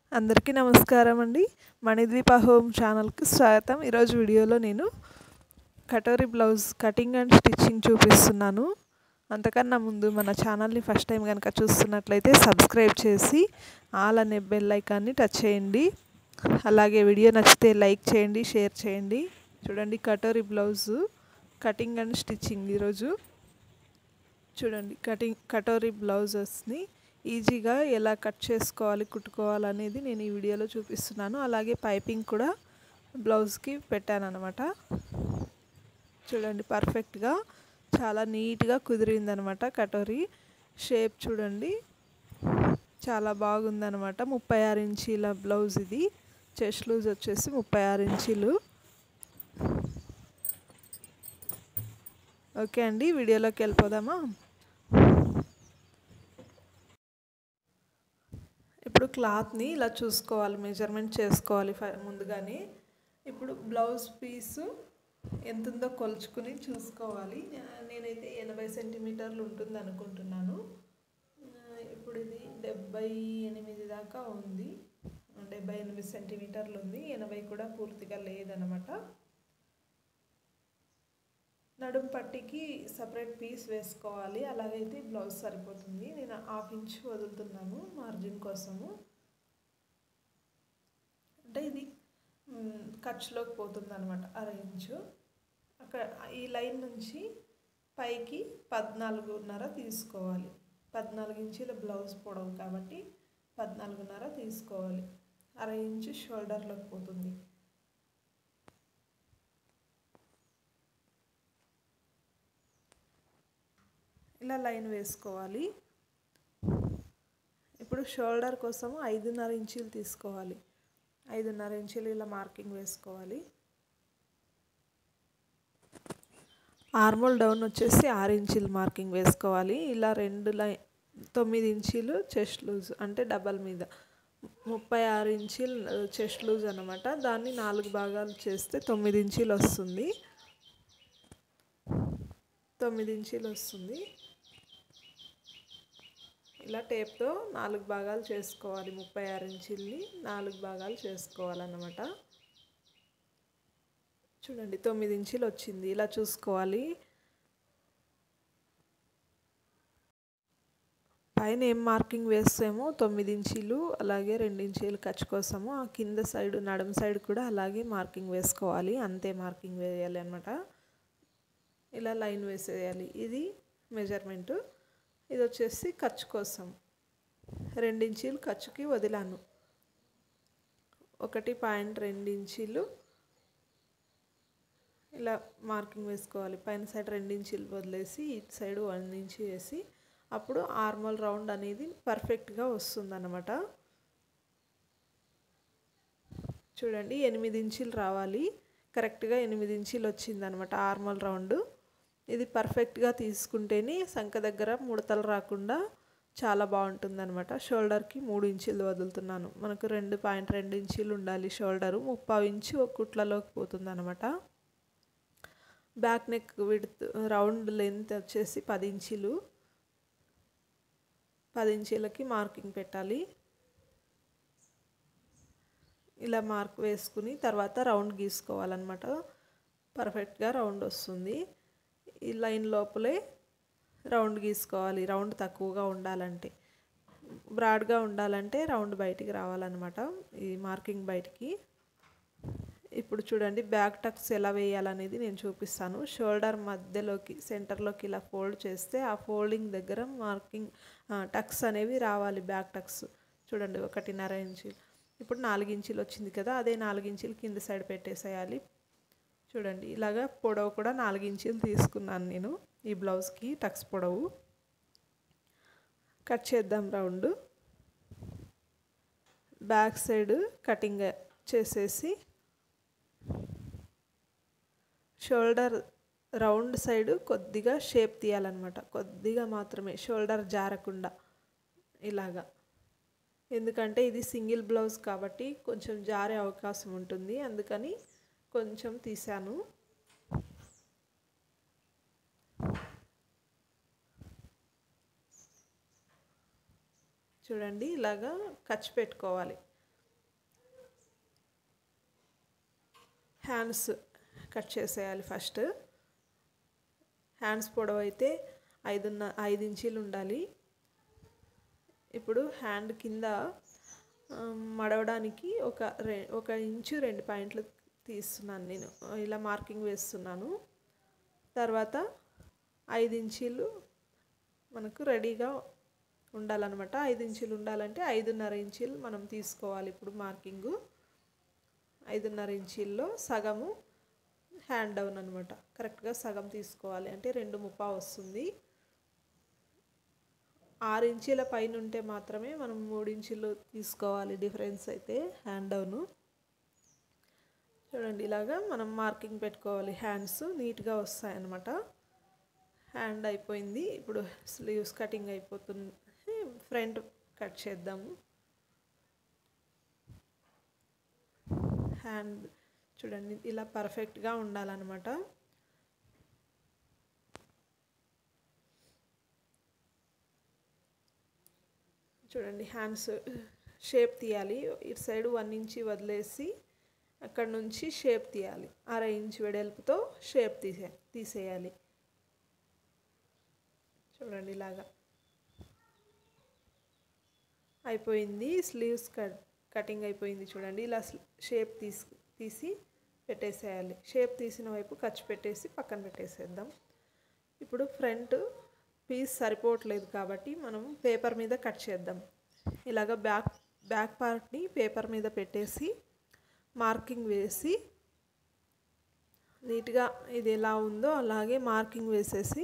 అందరికీ నమస్కారం అండి మణిద్వీప హోమ్ ఛానల్కి స్వాగతం ఈరోజు వీడియోలో నేను katori blouse cutting and stitching చూపిస్తున్నాను అంతకన్నా ముందు మన ఛానల్ని ఫస్ట్ టైం కనుక చూస్తున్నట్లయితే సబ్స్క్రైబ్ చేసి ఆల్ అనే బెల్ ఐకాన్ని టచ్ చేయండి అలాగే వీడియో నచ్చితే లైక్ చేయండి షేర్ చేయండి చూడండి katori blouse cutting and stitching ఈరోజు చూడండి కటింగ్ కటోరీ బ్లౌజెస్ని ఈజీగా ఎలా కట్ చేసుకోవాలి కుట్టుకోవాలి అనేది నేను ఈ వీడియోలో చూపిస్తున్నాను అలాగే పైపింగ్ కూడా బ్లౌజ్కి పెట్టాను అనమాట చూడండి పర్ఫెక్ట్గా చాలా నీట్గా కుదిరిందనమాట కటోరీ షేప్ చూడండి చాలా బాగుందనమాట ముప్పై ఆరు ఇంచీల బ్లౌజ్ ఇది చెస్ట్ లూజ్ వచ్చేసి ముప్పై ఆరు ఇంచీలు ఓకే అండి వీడియోలోకి వెళ్ళిపోదామా ఇప్పుడు క్లాత్ని ఇలా చూసుకోవాలి మెజర్మెంట్ చేసుకోవాలి ముందుగానే ఇప్పుడు బ్లౌజ్ పీసు ఎంత ఉందో కొలుచుకుని చూసుకోవాలి నేనైతే ఎనభై సెంటీమీటర్లు ఉంటుంది అనుకుంటున్నాను ఇప్పుడు ఇది డెబ్బై ఎనిమిది దాకా ఉంది డెబ్బై ఎనిమిది సెంటీమీటర్లు ఉంది ఎనభై కూడా పూర్తిగా లేదనమాట నడుం పట్టికి సపరేట్ పీస్ వేసుకోవాలి అలాగైతే బ్లౌజ్ సరిపోతుంది నేను హాఫ్ ఇంచ్ వదులుతున్నాను మార్జిన్ కోసము అంటే ఇది ఖర్చులోకి పోతుంది అనమాట అర ఇంచు అక్కడ ఈ లైన్ నుంచి పైకి పద్నాలుగున్నర తీసుకోవాలి పద్నాలుగు ఇంచుల బ్లౌజ్ పొడవు కాబట్టి పద్నాలుగున్నర తీసుకోవాలి అర ఇంచు షోల్డర్లోకి పోతుంది ఇలా లైన్ వేసుకోవాలి ఇప్పుడు షోల్డర్ కోసం ఐదున్నర ఇంచీలు తీసుకోవాలి ఐదున్నర ఇంచీలు ఇలా మార్కింగ్ వేసుకోవాలి ఆర్మోల్ డౌన్ వచ్చేసి ఆరు ఇంచీలు మార్కింగ్ వేసుకోవాలి ఇలా రెండు లై తొమ్మిది ఇంచీలు చెస్ట్ లూజ్ అంటే డబల్ మీద ముప్పై ఆరు ఇంచీలు చెస్ట్ లూజ్ అనమాట దాన్ని నాలుగు భాగాలు చేస్తే తొమ్మిది ఇంచీలు వస్తుంది తొమ్మిది ఇంచీలు వస్తుంది ఇలా టేప్తో నాలుగు భాగాలు చేసుకోవాలి ముప్పై ఆరు ఇంచుల్ని నాలుగు భాగాలు చేసుకోవాలన్నమాట చూడండి తొమ్మిది ఇంచులు వచ్చింది ఇలా చూసుకోవాలి పైన ఏం మార్కింగ్ వేస్తామో తొమ్మిది ఇంచీలు అలాగే రెండు ఇంచీలు ఖర్చు కోసము ఆ కింద సైడ్ నడుము సైడ్ కూడా అలాగే మార్కింగ్ వేసుకోవాలి అంతే మార్కింగ్ వేయాలి అనమాట ఇలా లైన్ వేసేయాలి ఇది మెజర్మెంటు ఇది వచ్చేసి ఖర్చు కోసం రెండించీలు ఖర్చుకి వదిలాను ఒకటి పాయింట్ రెండు ఇంచీలు ఇలా మార్కింగ్ వేసుకోవాలి పైన సైడ్ రెండించీలు వదిలేసి ఇటు సైడ్ వన్ ఇంచ్ వేసి అప్పుడు ఆర్మల్ రౌండ్ అనేది పర్ఫెక్ట్గా వస్తుందన్నమాట చూడండి ఎనిమిది ఇంచీలు రావాలి కరెక్ట్గా ఎనిమిది ఇంచీలు వచ్చిందనమాట ఆర్మల్ రౌండ్ ఇది పర్ఫెక్ట్గా తీసుకుంటేనే సంఖ దగ్గర ముడతలు రాకుండా చాలా బాగుంటుంది అనమాట షోల్డర్కి మూడు ఇంచులు వదులుతున్నాను మనకు రెండు పాయింట్ రెండు ఇంచులు ఉండాలి షోల్డరు ముప్పావు ఇంచు ఒక కుట్లలోకి పోతుంది అనమాట back neck width round length వచ్చేసి పది ఇంచులు పది ఇంచులకి మార్కింగ్ పెట్టాలి ఇలా మార్క్ వేసుకుని తర్వాత రౌండ్ గీసుకోవాలన్నమాట పర్ఫెక్ట్గా రౌండ్ వస్తుంది ఈ లైన్ లోపలే రౌండ్ గీసుకోవాలి రౌండ్ తక్కువగా ఉండాలంటే బ్రాడ్గా ఉండాలంటే రౌండ్ బయటికి రావాలన్నమాట ఈ మార్కింగ్ బయటికి ఇప్పుడు చూడండి బ్యాక్ టక్స్ ఎలా వేయాలనేది నేను చూపిస్తాను షోల్డర్ మధ్యలోకి సెంటర్లోకి ఇలా ఫోల్డ్ చేస్తే ఆ ఫోల్డింగ్ దగ్గర మార్కింగ్ టక్స్ అనేవి రావాలి బ్యాక్ టక్స్ చూడండి ఒకటిన్నర ఇంచు ఇప్పుడు నాలుగు ఇంచులు వచ్చింది కదా అదే నాలుగు ఇంచులు కింద సైడ్ పెట్టేసేయాలి చూడండి ఇలాగా పొడవు కూడా నాలుగు ఇంచులు తీసుకున్నాను నేను ఈ బ్లౌజ్కి టక్స్ పొడవు కట్ చేద్దాం రౌండ్ బ్యాక్ సైడ్ కటింగ్ చేసేసి షోల్డర్ రౌండ్ సైడ్ కొద్దిగా షేప్ తీయాలన్నమాట కొద్దిగా మాత్రమే షోల్డర్ జారకుండా ఇలాగా ఎందుకంటే ఇది సింగిల్ బ్లౌజ్ కాబట్టి కొంచెం జారే అవకాశం ఉంటుంది అందుకని కొంచెం తీసాను చూడండి ఇలాగా ఖర్చు పెట్టుకోవాలి హ్యాండ్స్ కట్ చేసేయాలి ఫస్ట్ హ్యాండ్స్ పొడవు అయితే ఐదున్న ఐదు ఇంచీలు ఉండాలి ఇప్పుడు హ్యాండ్ కింద మడవడానికి ఒక రె ఒక ఇంచు రెండు పాయింట్లు తీస్తున్నాను నేను ఇలా మార్కింగ్ వేస్తున్నాను తర్వాత ఐదు ఇంచీలు మనకు రెడీగా ఉండాలన్నమాట ఐదు ఇంచీలు ఉండాలంటే ఐదున్నర ఇంచీలు మనం తీసుకోవాలి ఇప్పుడు మార్కింగు ఐదున్నర ఇంచీల్లో సగము హ్యాండ్ డౌన్ అనమాట కరెక్ట్గా సగం తీసుకోవాలి అంటే రెండు ముప్పా వస్తుంది ఆరు ఇంచీల పైన ఉంటే మాత్రమే మనం మూడు ఇంచీలు తీసుకోవాలి డిఫరెన్స్ అయితే హ్యాండ్ డౌను చూడండి ఇలాగా మనం మార్కింగ్ పెట్టుకోవాలి హ్యాండ్స్ నీట్గా వస్తాయన్నమాట హ్యాండ్ అయిపోయింది ఇప్పుడు స్లీవ్స్ కటింగ్ అయిపోతుంది ఫ్రంట్ కట్ చేద్దాము హ్యాండ్ చూడండి ఇలా పర్ఫెక్ట్గా ఉండాలన్నమాట చూడండి హ్యాండ్స్ షేప్ తీయాలి ఇటు సైడ్ వన్ ఇంచి వదిలేసి అక్కడ నుంచి షేప్ తీయాలి అర ఇంచ్ వెడల్పుతో షేప్ తీసే తీసేయాలి చూడండి ఇలాగా అయిపోయింది స్లీవ్స్ కట్ కటింగ్ అయిపోయింది చూడండి ఇలా షేప్ తీసి తీసి పెట్టేసేయాలి షేప్ తీసిన వైపు ఖర్చు పెట్టేసి పక్కన పెట్టేసేద్దాం ఇప్పుడు ఫ్రంట్ పీస్ సరిపోవట్లేదు కాబట్టి మనం పేపర్ మీద కట్ చేద్దాం ఇలాగ బ్యాక్ బ్యాక్ పార్ట్ని పేపర్ మీద పెట్టేసి మార్కింగ్ వేసి నీట్గా ఇది ఎలా ఉందో అలాగే మార్కింగ్ వేసేసి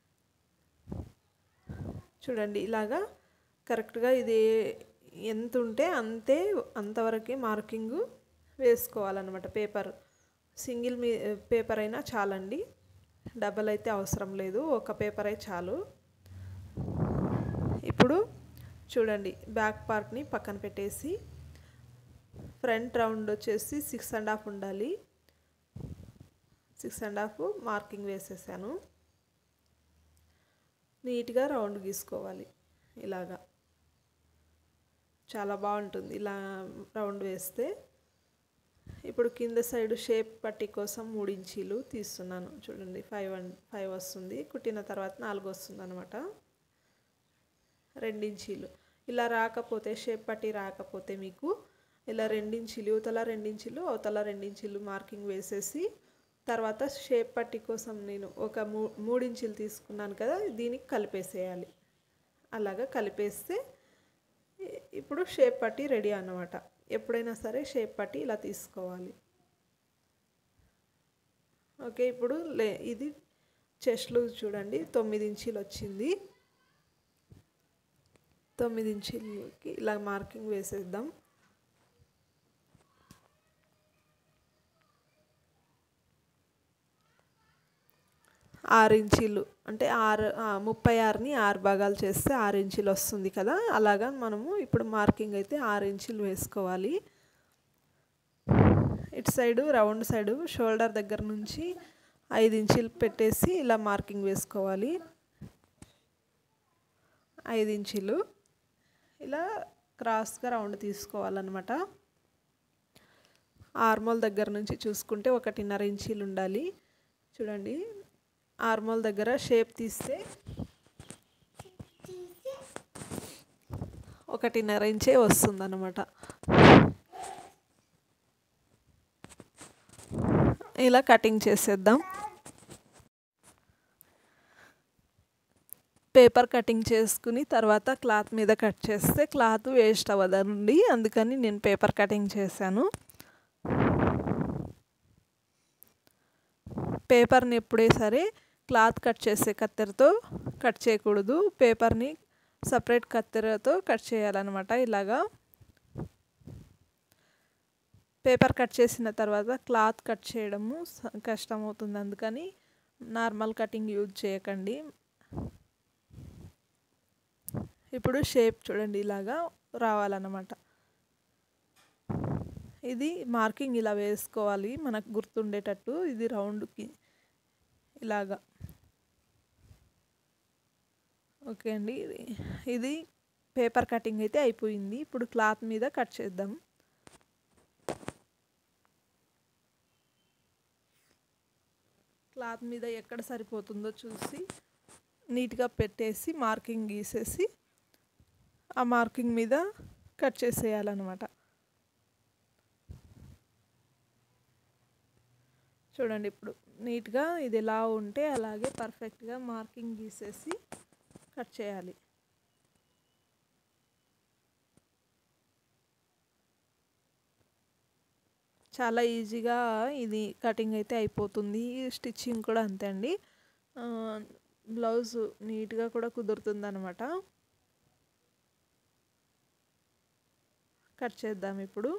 చూడండి ఇలాగా కరెక్ట్గా ఇది ఎంత ఉంటే అంతే అంతవరకే మార్కింగ్ వేసుకోవాలన్నమాట పేపర్ సింగిల్ మీ పేపర్ అయినా చాలండి డబల్ అయితే అవసరం లేదు ఒక పేపర్ అయితే చాలు ఇప్పుడు చూడండి బ్యాక్ పార్ట్ని పక్కన పెట్టేసి ఫ్రంట్ రౌండ్ వచ్చేసి సిక్స్ అండ్ హాఫ్ ఉండాలి సిక్స్ అండ్ హాఫ్ మార్కింగ్ వేసేసాను నీట్గా రౌండ్ గీసుకోవాలి ఇలాగా చాలా బాగుంటుంది ఇలా రౌండ్ వేస్తే ఇప్పుడు కింద సైడ్ షేప్ పట్టి కోసం మూడు ఇంచీలు తీస్తున్నాను చూడండి ఫైవ్ అండ్ ఫైవ్ వస్తుంది కుట్టిన తర్వాత నాలుగు వస్తుంది అనమాట రెండించీలు ఇలా రాకపోతే షేప్ పట్టి రాకపోతే మీకు ఇలా రెండించీలు యువతల రెండించీలు అవతల రెండించీలు మార్కింగ్ వేసేసి తర్వాత షేప్ పట్టి కోసం నేను ఒక మూ మూడించీలు తీసుకున్నాను కదా దీనికి కలిపేసేయాలి అలాగా కలిపేస్తే ఇప్పుడు షేప్ పట్టి రెడీ అన్నమాట ఎప్పుడైనా సరే షేప్ పట్టి ఇలా తీసుకోవాలి ఓకే ఇప్పుడు లే ఇది చెస్ట్ లూజ్ చూడండి తొమ్మిది ఇంచీలు వచ్చింది తొమ్మిది ఇంచీలకి ఇలా మార్కింగ్ వేసేద్దాం ఆరు ఇంచీలు అంటే ఆరు ముప్పై ఆరుని ఆరు భాగాలు చేస్తే ఆరు ఇంచీలు వస్తుంది కదా అలాగా మనము ఇప్పుడు మార్కింగ్ అయితే ఆరు ఇంచీలు వేసుకోవాలి ఇటు సైడు రౌండ్ సైడు షోల్డర్ దగ్గర నుంచి ఐదు ఇంచీలు పెట్టేసి ఇలా మార్కింగ్ వేసుకోవాలి ఐదు ఇంచీలు ఇలా క్రాస్గా రౌండ్ తీసుకోవాలన్నమాట ఆర్మోల్ దగ్గర నుంచి చూసుకుంటే ఒకటిన్నర ఇంచీలు ఉండాలి చూడండి ఆర్మోల్ దగ్గర షేప్ తీస్తే ఒకటిన్నర ఇంచే వస్తుందన్నమాట ఇలా కటింగ్ చేసేద్దాం పేపర్ కటింగ్ చేసుకుని తర్వాత క్లాత్ మీద కట్ చేస్తే క్లాత్ వేస్ట్ అవ్వదండి అందుకని నేను పేపర్ కటింగ్ చేశాను పేపర్ని ఎప్పుడే సరే క్లాత్ కట్ చేసే కత్తెరతో కట్ చేయకూడదు పేపర్ని సపరేట్ కత్తెరతో కట్ చేయాలన్నమాట ఇలాగా పేపర్ కట్ చేసిన తర్వాత క్లాత్ కట్ చేయడము కష్టమవుతుంది అందుకని నార్మల్ కటింగ్ యూజ్ చేయకండి ఇప్పుడు షేప్ చూడండి ఇలాగా రావాలన్నమాట ఇది మార్కింగ్ ఇలా వేసుకోవాలి మనకు గుర్తుండేటట్టు ఇది రౌండ్కి ఇలాగా ఓకే అండి ఇది పేపర్ కటింగ్ అయితే అయిపోయింది ఇప్పుడు క్లాత్ మీద కట్ చేద్దాం క్లాత్ మీద ఎక్కడ సరిపోతుందో చూసి నీట్గా పెట్టేసి మార్కింగ్ గీసేసి ఆ మార్కింగ్ మీద కట్ చేసేయాలన్నమాట చూడండి ఇప్పుడు నీట్గా ఇది ఎలా ఉంటే అలాగే పర్ఫెక్ట్గా మార్కింగ్ గీసేసి కట్ చేయాలి చాలా ఈజీగా ఇది కటింగ్ అయితే అయిపోతుంది స్టిచ్చింగ్ కూడా అంతే అండి బ్లౌజ్ నీట్గా కూడా కుదురుతుంది అనమాట కట్ చేద్దాం ఇప్పుడు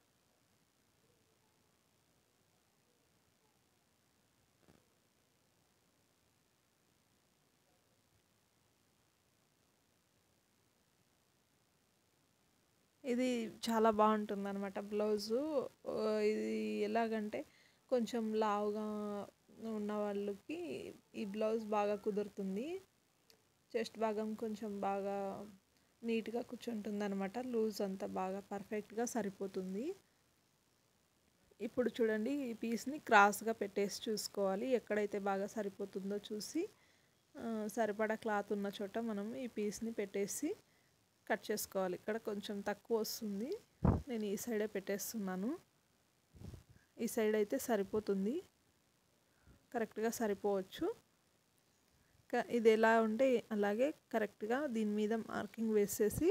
ఇది చాలా బాగుంటుంది అనమాట బ్లౌజు ఇది ఎలాగంటే కొంచెం లావుగా ఉన్న వాళ్ళకి ఈ బ్లౌజ్ బాగా కుదురుతుంది చెస్ట్ భాగం కొంచెం బాగా నీట్గా కూర్చుంటుంది అనమాట లూజ్ అంతా బాగా పర్ఫెక్ట్గా సరిపోతుంది ఇప్పుడు చూడండి ఈ పీస్ని క్రాస్గా పెట్టేసి చూసుకోవాలి ఎక్కడైతే బాగా సరిపోతుందో చూసి సరిపడా క్లాత్ ఉన్న చోట మనం ఈ పీస్ని పెట్టేసి కట్ చేసుకోవాలి ఇక్కడ కొంచెం తక్కువ వస్తుంది నేను ఈ సైడే పెట్టేస్తున్నాను ఈ సైడ్ అయితే సరిపోతుంది కరెక్ట్గా సరిపోవచ్చు ఇది ఎలా ఉంటే అలాగే కరెక్ట్గా దీని మీద మార్కింగ్ వేసేసి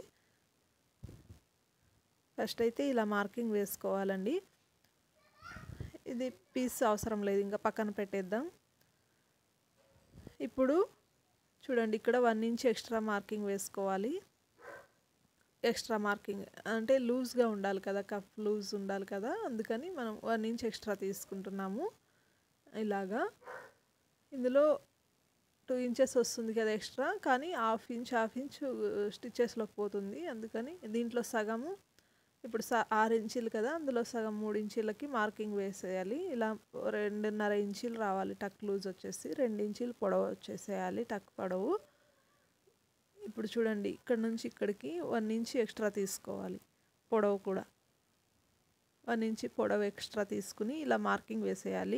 ఫస్ట్ అయితే ఇలా మార్కింగ్ వేసుకోవాలండి ఇది పీస్ అవసరం లేదు ఇంకా పక్కన పెట్టేద్దాం ఇప్పుడు చూడండి ఇక్కడ వన్ ఇంచ్ ఎక్స్ట్రా మార్కింగ్ వేసుకోవాలి ఎక్స్ట్రా మార్కింగ్ అంటే లూజ్గా ఉండాలి కదా కఫ్ లూజ్ ఉండాలి కదా అందుకని మనం వన్ ఇంచ్ ఎక్స్ట్రా తీసుకుంటున్నాము ఇలాగా ఇందులో టూ ఇంచెస్ వస్తుంది కదా ఎక్స్ట్రా కానీ హాఫ్ ఇంచ్ హాఫ్ ఇంచ్ స్టిచెస్లోకి పోతుంది అందుకని దీంట్లో సగము ఇప్పుడు స ఆరు ఇంచీలు కదా అందులో సగం మూడు ఇంచీలకి మార్కింగ్ వేసేయాలి ఇలా రెండున్నర ఇంచీలు రావాలి టక్ లూజ్ వచ్చేసి రెండు ఇంచీలు పొడవు వచ్చేసేయాలి టక్ పొడవు ఇప్పుడు చూడండి ఇక్కడ నుంచి ఇక్కడికి వన్ ఇంచ్ ఎక్స్ట్రా తీసుకోవాలి పొడవు కూడా వన్ ఇంచ్ పొడవు ఎక్స్ట్రా తీసుకుని ఇలా మార్కింగ్ వేసేయాలి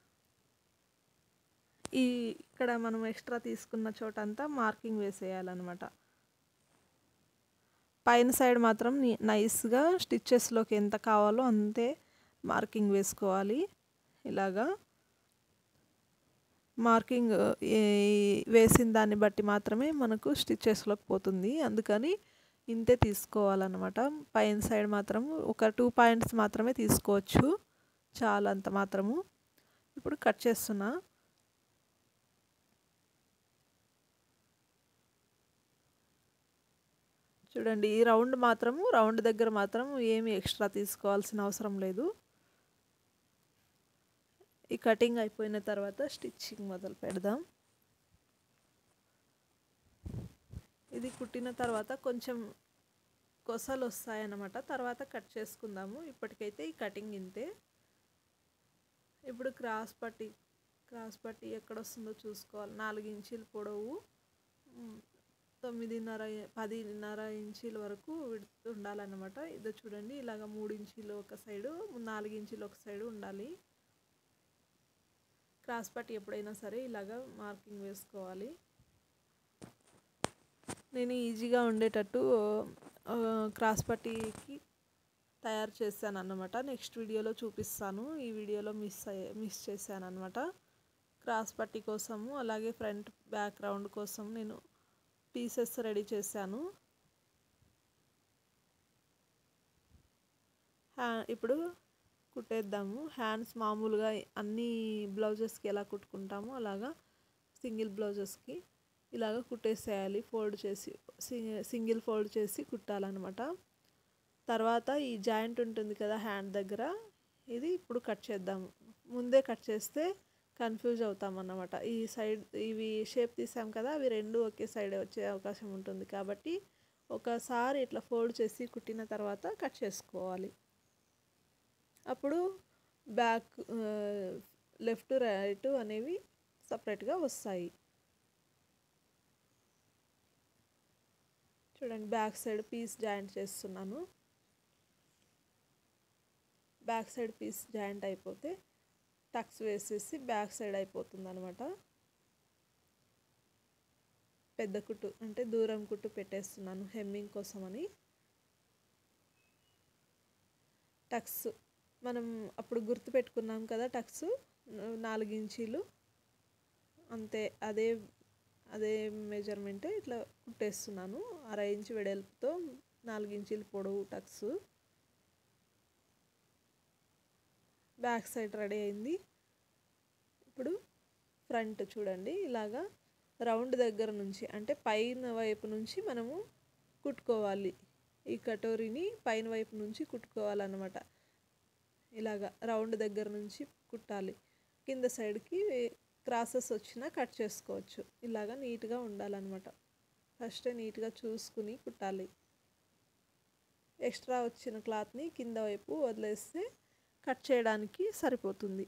ఈ ఇక్కడ మనం ఎక్స్ట్రా తీసుకున్న చోటంతా మార్కింగ్ వేసేయాలన్నమాట పైన సైడ్ మాత్రం నైస్గా స్టిచ్చెస్లోకి ఎంత కావాలో అంతే మార్కింగ్ వేసుకోవాలి ఇలాగా మార్కింగ్ వేసిన దాన్ని బట్టి మాత్రమే మనకు స్టిచ్చెస్లోకి పోతుంది అందుకని ఇంతే తీసుకోవాలన్నమాట పైన సైడ్ మాత్రం ఒక టూ పాయింట్స్ మాత్రమే తీసుకోవచ్చు చాలా అంత మాత్రము ఇప్పుడు కట్ చేస్తున్నా చూడండి ఈ రౌండ్ మాత్రము రౌండ్ దగ్గర మాత్రం ఏమి ఎక్స్ట్రా తీసుకోవాల్సిన అవసరం లేదు ఈ కటింగ్ అయిపోయిన తర్వాత స్టిచ్చింగ్ మొదలు పెడదాం ఇది కుట్టిన తర్వాత కొంచెం కొసలు వస్తాయన్నమాట తర్వాత కట్ చేసుకుందాము ఇప్పటికైతే ఈ కటింగ్ ఇంతే ఇప్పుడు క్రాస్ పట్టి క్రాస్ పట్టి ఎక్కడ వస్తుందో చూసుకోవాలి నాలుగు ఇంచీల పొడవు తొమ్మిదిన్నర పదిన్నర ఇంచీల వరకు ఉండాలన్నమాట ఇదో చూడండి ఇలాగ మూడు ఇంచీలు ఒక సైడు నాలుగు ఇంచీలు ఒక సైడు ఉండాలి క్రాస్ పట్టి ఎప్పుడైనా సరే ఇలాగ మార్కింగ్ వేసుకోవాలి నేను ఈజీగా ఉండేటట్టు క్రాస్ పట్టీకి తయారు చేశాను అన్నమాట నెక్స్ట్ వీడియోలో చూపిస్తాను ఈ వీడియోలో మిస్ మిస్ చేశాను అనమాట క్రాస్ పట్టీ కోసము అలాగే ఫ్రంట్ బ్యాక్గ్రౌండ్ కోసం నేను పీసెస్ రెడీ చేశాను హ్యా ఇప్పుడు కుట్టేద్దాము హ్యాండ్స్ మామూలుగా అన్ని బ్లౌజెస్కి ఎలా కుట్టుకుంటామో అలాగా సింగిల్ బ్లౌజెస్కి ఇలాగ కుట్టేసేయాలి ఫోల్డ్ చేసి సింగిల్ ఫోల్డ్ చేసి కుట్టాలన్నమాట తర్వాత ఈ జాయింట్ ఉంటుంది కదా హ్యాండ్ దగ్గర ఇది ఇప్పుడు కట్ చేద్దాము ముందే కట్ చేస్తే కన్ఫ్యూజ్ అవుతాం అన్నమాట ఈ సైడ్ ఇవి షేప్ తీసాం కదా అవి రెండు ఒకే సైడ్ వచ్చే అవకాశం ఉంటుంది కాబట్టి ఒకసారి ఇట్లా ఫోల్డ్ చేసి కుట్టిన తర్వాత కట్ చేసుకోవాలి అప్పుడు బ్యాక్ లెఫ్ట్ రైట్ అనేవి సపరేట్గా వస్తాయి చూడండి బ్యాక్ సైడ్ పీస్ జాయింట్ చేస్తున్నాను బ్యాక్ సైడ్ పీస్ జాయింట్ అయిపోతే టక్స్ వేసేసి బ్యాక్ సైడ్ అయిపోతుంది అనమాట పెద్ద కుట్టు అంటే దూరం కుట్టు పెట్టేస్తున్నాను హెమ్మింగ్ కోసమని టక్స్ మనం అప్పుడు గుర్తు పెట్టుకున్నాం కదా టక్స్ నాలుగు ఇంచీలు అంతే అదే అదే మెజర్మెంట్ ఇట్లా కుట్టేస్తున్నాను అర ఇంచు వెడల్పుతో నాలుగు ఇంచీలు పొడవు టక్స్ బ్యాక్ సైడ్ రెడీ అయింది ఇప్పుడు ఫ్రంట్ చూడండి ఇలాగా రౌండ్ దగ్గర నుంచి అంటే పైన వైపు నుంచి మనము కుట్టుకోవాలి ఈ కటోరీని పైన వైపు నుంచి కుట్టుకోవాలన్నమాట ఇలాగా రౌండ్ దగ్గర నుంచి కుట్టాలి కింద సైడ్కి క్రాసెస్ వచ్చినా కట్ చేసుకోవచ్చు ఇలాగా నీట్గా ఉండాలన్నమాట ఫస్ట్ నీట్గా చూసుకుని కుట్టాలి ఎక్స్ట్రా వచ్చిన క్లాత్ని కింద వైపు వదిలేస్తే కట్ చేయడానికి సరిపోతుంది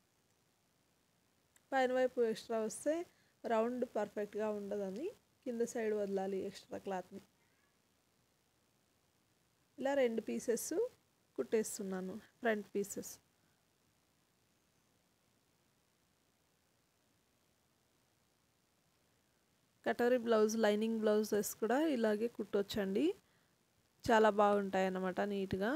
పైన వైపు ఎక్స్ట్రా వస్తే రౌండ్ పర్ఫెక్ట్గా ఉండదని కింద సైడ్ వదలాలి ఎక్స్ట్రా క్లాత్ని ఇలా రెండు పీసెస్ కుట్టేస్తున్నాను front pieces katori blouse lining blouses కూడా ఇలాగే కుట్టొచ్చండి చాలా బాగుంటాయి అన్నమాట నీట్గా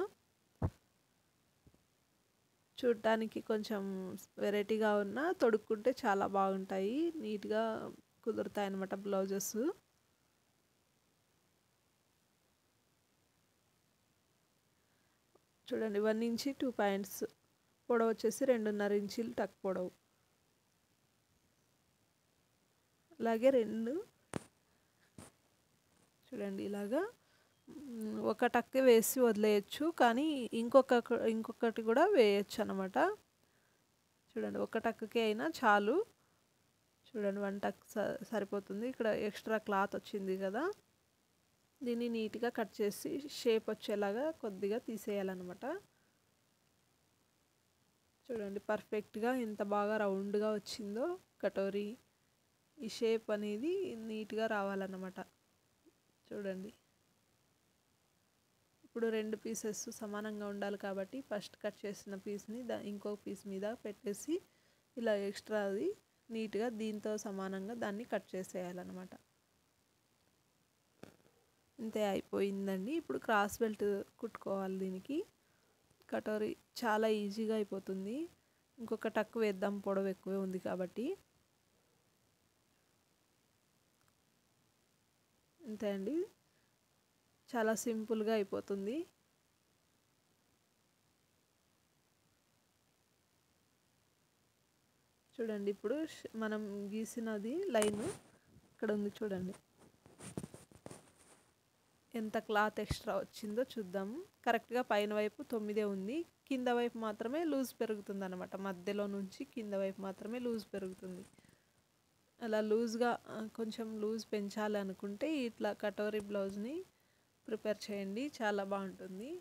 చూడటానికి కొంచెం వెరైటీగా ఉన్న తొడుక్కుంటే చాలా బాగుంటాయి నీట్గా కుదురుతాయి అన్నమాట బ్లౌజెస్ చూడండి వన్ ఇంచి టూ పాయింట్స్ పొడవు వచ్చేసి రెండున్నర ఇంచీలు టక్ పొడవు అలాగే రెండు చూడండి ఇలాగా ఒక టక్ వేసి వదిలేయచ్చు కానీ ఇంకొక ఇంకొకటి కూడా వేయచ్చు అనమాట చూడండి ఒక టక్కే అయినా చాలు చూడండి వన్ టక్ సరిపోతుంది ఇక్కడ ఎక్స్ట్రా క్లాత్ వచ్చింది కదా దీన్ని నీట్గా కట్ చేసి షేప్ వచ్చేలాగా కొద్దిగా తీసేయాలన్నమాట చూడండి పర్ఫెక్ట్గా ఎంత బాగా రౌండ్గా వచ్చిందో కటోరీ ఈ షేప్ అనేది నీట్గా రావాలన్నమాట చూడండి ఇప్పుడు రెండు పీసెస్ సమానంగా ఉండాలి కాబట్టి ఫస్ట్ కట్ చేసిన పీస్ని దా ఇంకో పీస్ మీద పెట్టేసి ఇలా ఎక్స్ట్రాది నీట్గా దీంతో సమానంగా దాన్ని కట్ చేసేయాలన్నమాట ఇంతే అయిపోయిందండి ఇప్పుడు క్రాస్ బెల్ట్ కుట్టుకోవాలి దీనికి కటోరీ చాలా ఈజీగా అయిపోతుంది ఇంకొక టక్ వేద్దాం పొడవు ఎక్కువే ఉంది కాబట్టి అంతే అండి చాలా సింపుల్గా అయిపోతుంది చూడండి ఇప్పుడు మనం గీసినది లైన్ ఇక్కడ ఉంది చూడండి ఎంత క్లాత్ ఎక్స్ట్రా వచ్చిందో చూద్దాము కరెక్ట్గా పైన వైపు తొమ్మిదే ఉంది కింద వైపు మాత్రమే లూజ్ పెరుగుతుంది అనమాట మధ్యలో నుంచి కింద వైపు మాత్రమే లూజ్ పెరుగుతుంది అలా లూజ్గా కొంచెం లూజ్ పెంచాలి అనుకుంటే ఇట్లా కటోరీ బ్లౌజ్ని ప్రిపేర్ చేయండి చాలా బాగుంటుంది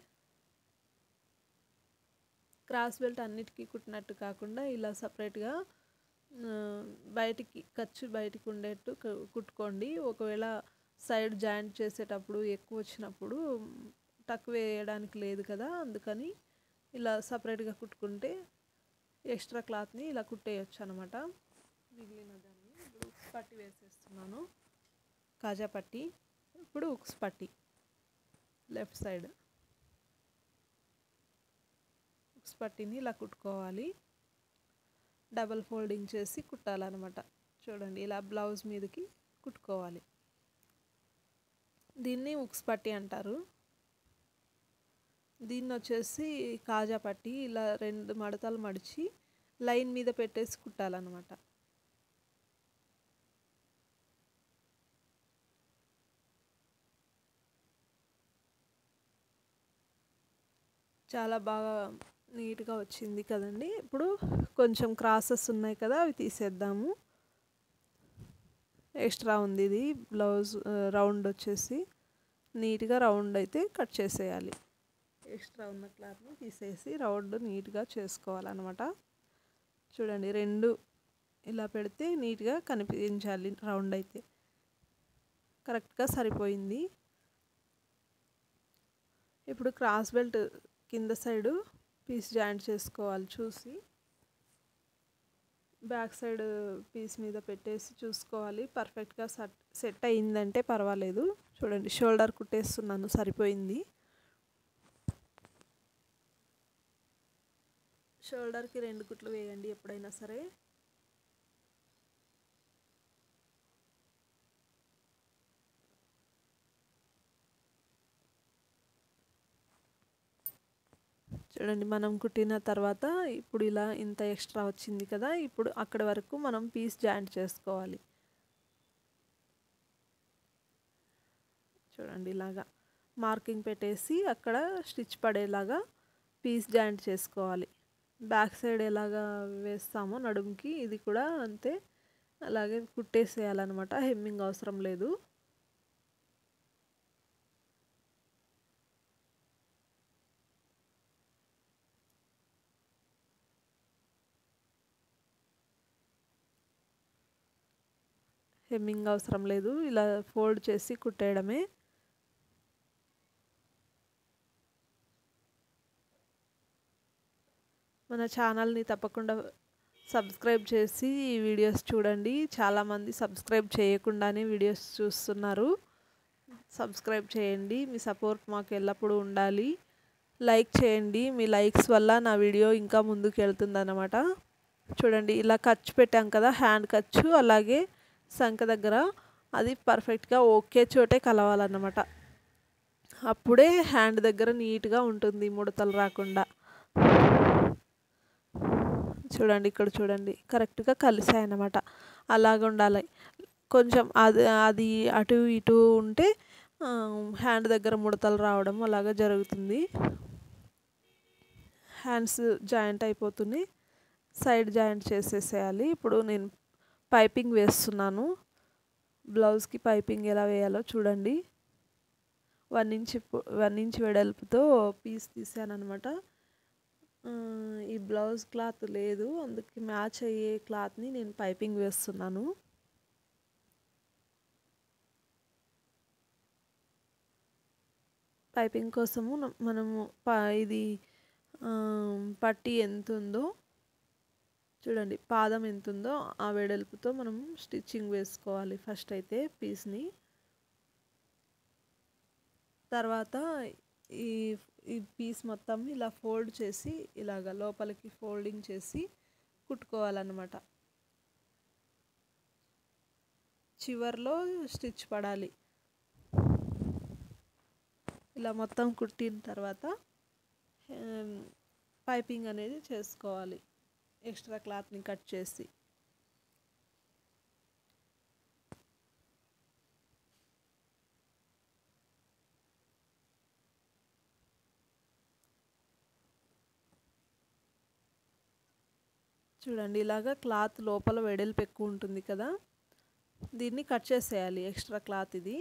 క్రాస్ బెల్ట్ అన్నిటికీ కుట్టినట్టు కాకుండా ఇలా సపరేట్గా బయటికి ఖర్చు బయటికి ఉండేట్టు కుట్టుకోండి ఒకవేళ సైడ్ జాయింట్ చేసేటప్పుడు ఎక్కువ వచ్చినప్పుడు తక్కువ వేయడానికి లేదు కదా అందుకని ఇలా సపరేట్గా కుట్టుకుంటే ఎక్స్ట్రా క్లాత్ని ఇలా కుట్టేయచ్చు అనమాట మిగిలిన దాన్ని ఇప్పుడు ఉక్స్ పట్టి వేసేస్తున్నాను కాజా పట్టి ఇప్పుడు ఉక్స్ పట్టి లెఫ్ట్ సైడ్ ఉక్స్ పట్టిని ఇలా కుట్టుకోవాలి డబల్ ఫోల్డింగ్ చేసి కుట్టాలన్నమాట చూడండి ఇలా బ్లౌజ్ మీదకి కుట్టుకోవాలి దీన్ని ఉక్స్ పట్టి అంటారు దీన్ని వచ్చేసి కాజా పట్టి ఇలా రెండు మడతలు మడిచి లైన్ మీద పెట్టేసి కుట్టాలన్నమాట చాలా బాగా నీట్గా వచ్చింది కదండి ఇప్పుడు కొంచెం క్రాసెస్ ఉన్నాయి కదా అవి తీసేద్దాము ఎక్స్ట్రా ఉంది ఇది బ్లౌజ్ రౌండ్ వచ్చేసి నీట్గా రౌండ్ అయితే కట్ చేసేయాలి ఎక్స్ట్రా ఉన్న క్లాత్ని తీసేసి రౌండ్ నీట్గా చేసుకోవాలన్నమాట చూడండి రెండు ఇలా పెడితే నీట్గా కనిపించాలి రౌండ్ అయితే కరెక్ట్గా సరిపోయింది ఇప్పుడు క్రాస్ బెల్ట్ కింద సైడు పీస్ జాయింట్ చేసుకోవాలి చూసి బ్యాక్ సైడ్ పీస్ మీద పెట్టేసి చూసుకోవాలి పర్ఫెక్ట్గా సెట్ సెట్ అయిందంటే పర్వాలేదు చూడండి షోల్డర్ కుట్టేస్తున్నాను సరిపోయింది షోల్డర్కి రెండు కుట్లు వేయండి ఎప్పుడైనా సరే చూడండి మనం కుట్టిన తర్వాత ఇప్పుడు ఇలా ఇంత ఎక్స్ట్రా వచ్చింది కదా ఇప్పుడు అక్కడి వరకు మనం పీస్ జాయింట్ చేసుకోవాలి చూడండి ఇలాగా మార్కింగ్ పెట్టేసి అక్కడ స్టిచ్ పడేలాగా పీస్ జాయింట్ చేసుకోవాలి బ్యాక్ సైడ్ ఎలాగా వేస్తామో నడుముకి ఇది కూడా అంతే అలాగే కుట్టేసేయాలన్నమాట హెమ్మింగ్ అవసరం లేదు హెమ్మింగ్ అవసరం లేదు ఇలా ఫోల్డ్ చేసి కుట్టేయడమే మన ఛానల్ని తప్పకుండా సబ్స్క్రైబ్ చేసి ఈ వీడియోస్ చూడండి చాలామంది సబ్స్క్రైబ్ చేయకుండానే వీడియోస్ చూస్తున్నారు సబ్స్క్రైబ్ చేయండి మీ సపోర్ట్ మాకు ఎల్లప్పుడూ ఉండాలి లైక్ చేయండి మీ లైక్స్ వల్ల నా వీడియో ఇంకా ముందుకు వెళ్తుందన్నమాట చూడండి ఇలా ఖర్చు పెట్టాం కదా హ్యాండ్ ఖర్చు అలాగే సంఖ దగ్గర అది పర్ఫెక్ట్గా ఒకే చోటే కలవాలన్నమాట అప్పుడే హ్యాండ్ దగ్గర నీట్గా ఉంటుంది ముడతలు రాకుండా చూడండి ఇక్కడ చూడండి కరెక్ట్గా కలిసాయన్నమాట అలాగ ఉండాలి కొంచెం అది అది అటు ఇటు ఉంటే హ్యాండ్ దగ్గర ముడతలు రావడం అలాగా జరుగుతుంది హ్యాండ్స్ జాయింట్ అయిపోతుంది సైడ్ జాయింట్ చేసేసేయాలి ఇప్పుడు నేను పైపింగ్ వేస్తున్నాను బ్లౌజ్కి పైపింగ్ ఎలా వేయాలో చూడండి వన్ ఇంచ్ వన్ ఇంచ్ వెడల్పుతో పీస్ తీసాను అనమాట ఈ బ్లౌజ్ క్లాత్ లేదు అందుకే మ్యాచ్ అయ్యే క్లాత్ని నేను పైపింగ్ వేస్తున్నాను పైపింగ్ కోసము మనము ఇది పట్టి ఎంత ఉందో చూడండి పాదం ఎంత ఉందో ఆ వెడల్పుతో మనం స్టిచ్చింగ్ వేసుకోవాలి ఫస్ట్ అయితే పీస్ని తర్వాత ఈ ఈ పీస్ మొత్తం ఇలా ఫోల్డ్ చేసి ఇలాగ లోపలికి ఫోల్డింగ్ చేసి కుట్టుకోవాలన్నమాట చివర్లో స్టిచ్ పడాలి ఇలా మొత్తం కుట్టిన తర్వాత పైపింగ్ అనేది చేసుకోవాలి ఎక్స్ట్రా క్లాత్ని కట్ చేసి చూడండి ఇలాగా క్లాత్ లోపల వెడల్పు ఎక్కువ ఉంటుంది కదా దీన్ని కట్ చేసేయాలి ఎక్స్ట్రా క్లాత్ ఇది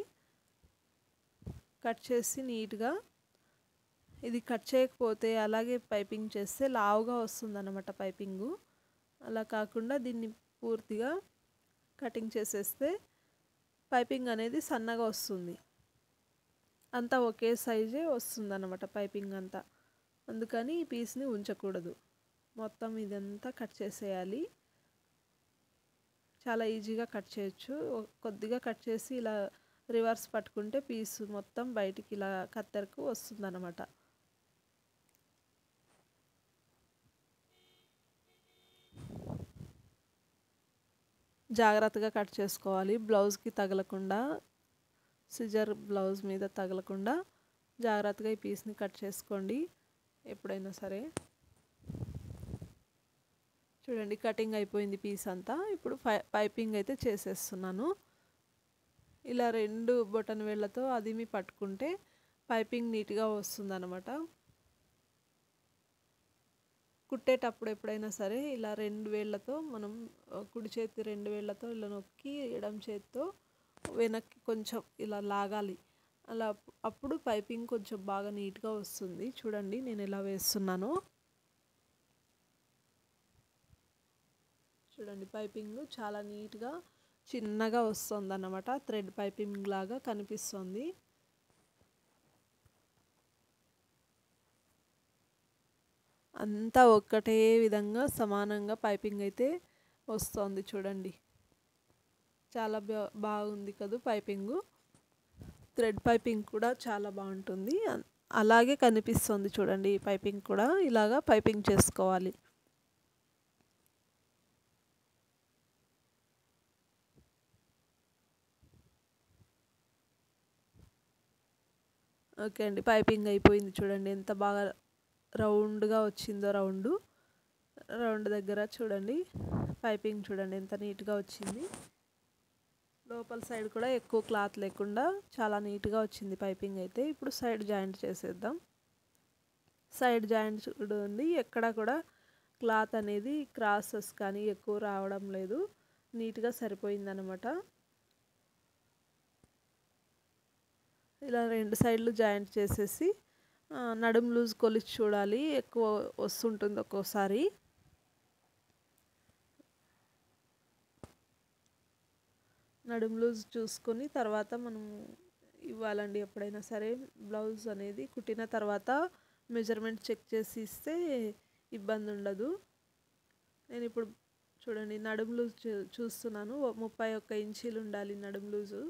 కట్ చేసి నీట్గా ఇది కట్ చేయకపోతే అలాగే పైపింగ్ చేస్తే లావుగా వస్తుందన్నమాట పైపింగు అలా కాకుండా దీన్ని పూర్తిగా కటింగ్ చేసేస్తే పైపింగ్ అనేది సన్నగా వస్తుంది అంతా ఒకే సైజే వస్తుందన్నమాట పైపింగ్ అంతా అందుకని ఈ పీస్ని ఉంచకూడదు మొత్తం ఇదంతా కట్ చేసేయాలి చాలా ఈజీగా కట్ చేయొచ్చు కొద్దిగా కట్ చేసి ఇలా రివర్స్ పట్టుకుంటే పీస్ మొత్తం బయటికి ఇలా కత్తెరకు వస్తుందన్నమాట జాగ్రత్తగా కట్ చేసుకోవాలి బ్లౌజ్కి తగలకుండా సిజర్ బ్లౌజ్ మీద తగలకుండా జాగ్రత్తగా ఈ పీస్ని కట్ చేసుకోండి ఎప్పుడైనా సరే చూడండి కటింగ్ అయిపోయింది పీస్ అంతా ఇప్పుడు పైపింగ్ అయితే చేసేస్తున్నాను ఇలా రెండు బొటన్ వేళ్ళతో అదిమి పట్టుకుంటే పైపింగ్ నీట్గా వస్తుందన్నమాట కుట్టేటప్పుడు ఎప్పుడైనా సరే ఇలా రెండు వేళ్ళతో మనం కుడి చేతి రెండు వేళ్ళతో ఇలా నొక్కి ఎడం చేతితో వెనక్కి కొంచెం ఇలా లాగాలి అలా అప్పుడు పైపింగ్ కొంచెం బాగా నీట్గా వస్తుంది చూడండి నేను ఎలా వేస్తున్నాను చూడండి పైపింగ్ చాలా నీట్గా చిన్నగా వస్తుంది అన్నమాట థ్రెడ్ పైపింగ్ లాగా కనిపిస్తుంది అంతా ఒక్కటే విధంగా సమానంగా పైపింగ్ అయితే వస్తుంది చూడండి చాలా బా బాగుంది కదా పైపింగు థ్రెడ్ పైపింగ్ కూడా చాలా బాగుంటుంది అలాగే కనిపిస్తుంది చూడండి ఈ పైపింగ్ కూడా ఇలాగా పైపింగ్ చేసుకోవాలి ఓకే అండి పైపింగ్ అయిపోయింది చూడండి ఎంత బాగా రౌండ్గా వచ్చిందో రౌండ్ రౌండ్ దగ్గర చూడండి పైపింగ్ చూడండి ఎంత నీట్గా వచ్చింది లోపల సైడ్ కూడా ఎక్కువ క్లాత్ లేకుండా చాలా నీట్గా వచ్చింది పైపింగ్ అయితే ఇప్పుడు సైడ్ జాయింట్ చేసేద్దాం సైడ్ జాయింట్ చూడండి ఎక్కడ కూడా క్లాత్ అనేది క్రాసెస్ కానీ ఎక్కువ రావడం లేదు నీట్గా సరిపోయిందనమాట ఇలా రెండు సైడ్లు జాయింట్ చేసేసి నడుం లూజ్ కొలిచి చూడాలి ఎక్కువ వస్తుంటుంది ఒక్కోసారి నడుం లూజ్ చూసుకొని తర్వాత మనం ఇవ్వాలండి ఎప్పుడైనా సరే బ్లౌజ్ అనేది కుట్టిన తర్వాత మెజర్మెంట్ చెక్ చేసి ఇస్తే ఇబ్బంది ఉండదు నేను ఇప్పుడు చూడండి నడుం లూజ్ చూ చూస్తున్నాను ముప్పై ఒక్క ఇంచీలు ఉండాలి నడుం లూజు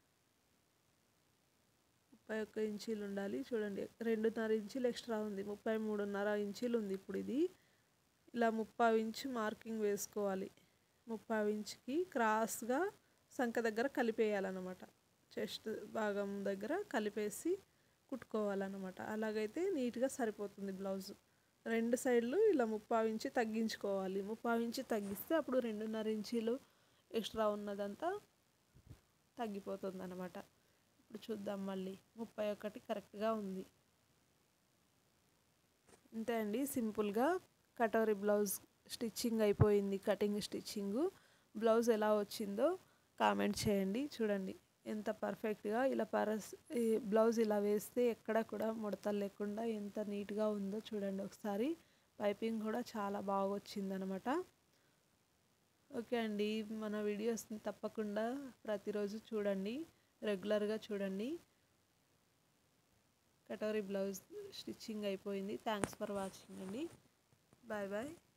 ముప్పై ఒక్క ఇంచీలు ఉండాలి చూడండి రెండున్నర ఇంచీలు ఎక్స్ట్రా ఉంది ముప్పై మూడున్నర ఇంచీలు ఉంది ఇప్పుడు ఇది ఇలా ముప్పై ఇంచు మార్కింగ్ వేసుకోవాలి ముప్పై ఇంచుకి క్రాస్గా సంఖ దగ్గర కలిపేయాలన్నమాట చెస్ట్ భాగం దగ్గర కలిపేసి కుట్టుకోవాలన్నమాట అలాగైతే నీట్గా సరిపోతుంది బ్లౌజ్ రెండు సైడ్లు ఇలా ముప్పై ఇంచి తగ్గించుకోవాలి ముప్పై ఇంచి తగ్గిస్తే అప్పుడు రెండున్నర ఇంచీలు ఎక్స్ట్రా ఉన్నదంతా తగ్గిపోతుంది అనమాట ఇప్పుడు చూద్దాం మళ్ళీ ముప్పై ఒకటి కరెక్ట్గా ఉంది అంతే అండి సింపుల్గా కటోరీ బ్లౌజ్ స్టిచ్చింగ్ అయిపోయింది కటింగ్ స్టిచ్చింగ్ బ్లౌజ్ ఎలా వచ్చిందో కామెంట్ చేయండి చూడండి ఎంత పర్ఫెక్ట్గా ఇలా పరస్ ఈ బ్లౌజ్ ఇలా వేస్తే ఎక్కడ కూడా ముడతలు లేకుండా ఎంత నీట్గా ఉందో చూడండి ఒకసారి పైపింగ్ కూడా చాలా బాగా వచ్చిందనమాట ఓకే అండి మన వీడియోస్ని తప్పకుండా ప్రతిరోజు చూడండి రెగ్యులర్గా చూడండి కటోరీ బ్లౌజ్ స్టిచ్చింగ్ అయిపోయింది థ్యాంక్స్ ఫర్ వాచింగ్ అండి బాయ్ బాయ్